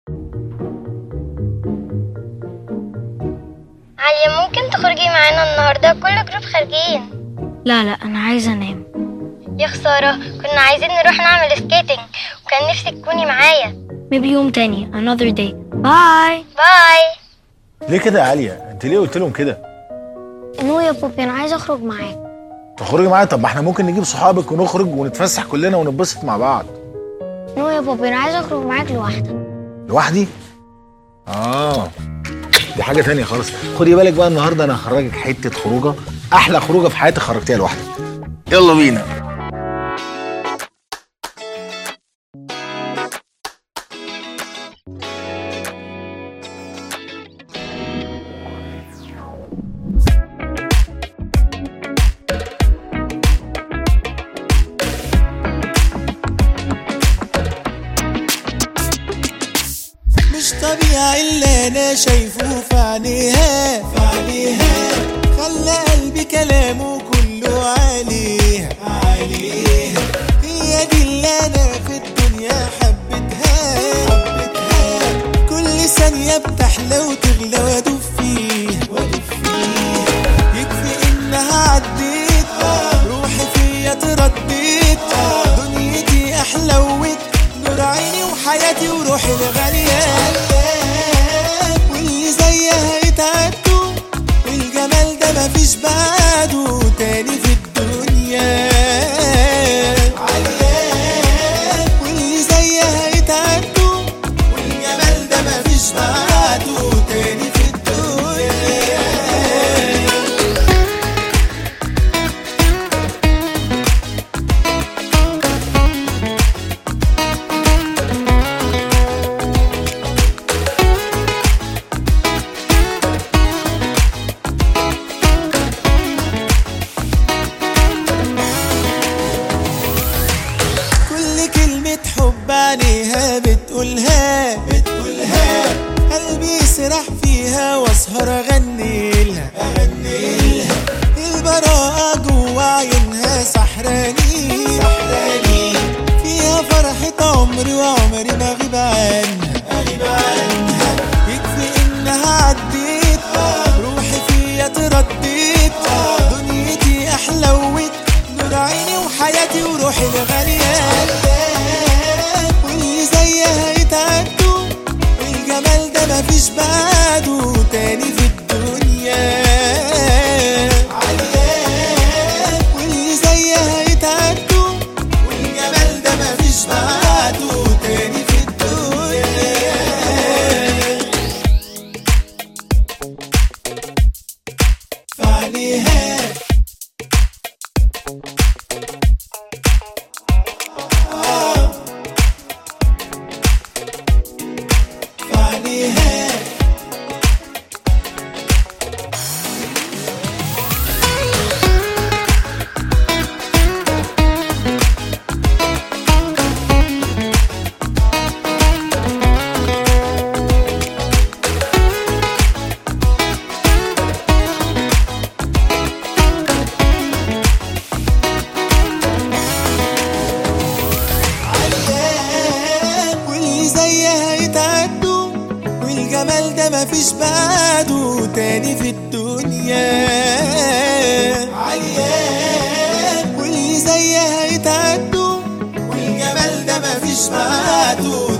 عليا ممكن تخرجي معانا النهاردة كل جروب خارجين لا لا أنا عايزة أنام يا خسارة كنا عايزين نروح نعمل سكيتنج وكان نفسك تكوني معايا maybe يوم تاني another day باي باي ليه كده يا عليا انت ليه قلت لهم كده نو يا بوبي أنا عايزة أخرج معاك تخرجي معايا طب ما احنا ممكن نجيب صحابك ونخرج ونتفسح كلنا ونتبسط مع بعض نو يا بوبي أنا عايزة أخرج معاك لوحدك لوحدي اه دي حاجه تانية خالص خدي بالك بقى النهارده انا هخرجك حته خروجه احلى خروجه في حياتي خرجتيها لوحدك يلا بينا مش طبيعي اللي انا شايفه في عينيها في عينيها خلى قلبي كلامه كله عليها عليها هي دي اللي انا في الدنيا حبيتها حبيتها كل ثانية بتحلى وتغلى وادوب فيها وادوب فيها يكفي انها عديت روحي فيا ترديت دنيتي احلوت نور عيني وحياتي وروحي الغالية واللي زيها يتعدوا الجمال ده مفيش بعده تاني في الدنيا واللي زيها يتعدوا والجمال ده مفيش بعده تاني في الدنيا كل كلمة حب عليها بتقولها بتقولها قلبي يسرح فيها واسهر اغني لها اغني لها البراءة جوا عينها سحراني سحراني فيها فرحة عمري وعمري ما اغيب عنها اغيب عنها يكفي انها عديت روحي فيا ترديت دنيتي احلوت نور عيني وحياتي وروحي الغالية واللي زيها يتعدوا الجمال ده مفيش بعده تاني في الدنيا واللي زيها يتعدوا والجمال ده مفيش بعده تاني في الدنيا فعليها فعليها عالية واللي زيها يتعدوا والجمال ده مفيش بعده تاني في الدنيا عالية واللي زيها يتعدوا والجمال ده مفيش بعده